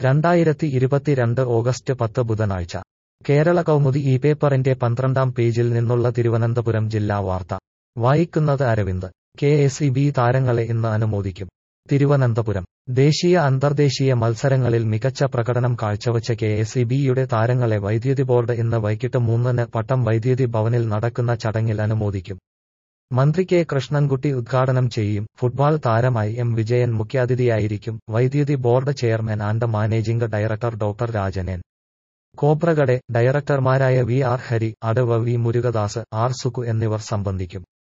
രണ്ടായിരത്തി ഇരുപത്തിരണ്ട് ഓഗസ്റ്റ് പത്ത് ബുധനാഴ്ച കേരള കൗമുദി ഈ പേപ്പറിന്റെ പന്ത്രണ്ടാം പേജിൽ നിന്നുള്ള തിരുവനന്തപുരം ജില്ലാ വാർത്ത വായിക്കുന്നത് Aravind K S E B താരങ്ങളെ ഇന്ന് അനുമോദിക്കും തിരുവനന്തപുരം ദേശീയ അന്തർദേശീയ മത്സരങ്ങളിൽ മികച്ച പ്രകടനം കാഴ്ചവച്ച കെ എസ് ഇ ബിയുടെ താരങ്ങളെ വൈദ്യുതി ബോർഡ് ഇന്ന് വൈകിട്ട് മൂന്നിന് പട്ടം വൈദ്യുതി ഭവനിൽ നടക്കുന്ന ചടങ്ങിൽ അനുമോദിക്കും മന്ത്രി കെ കൃഷ്ണൻകുട്ടി ഉദ്ഘാടനം ചെയ്യും ഫുട്ബോൾ താരമായി എം വിജയൻ മുഖ്യാതിഥിയായിരിക്കും വൈദ്യുതി board chairman and managing director doctor Rajan Khobragade ഡയറക്ടർമാരായ വി ആർ ഹരി അടവ വി മുരുകദാസ് ആർ സുകു എന്നിവർ സംബന്ധിക്കും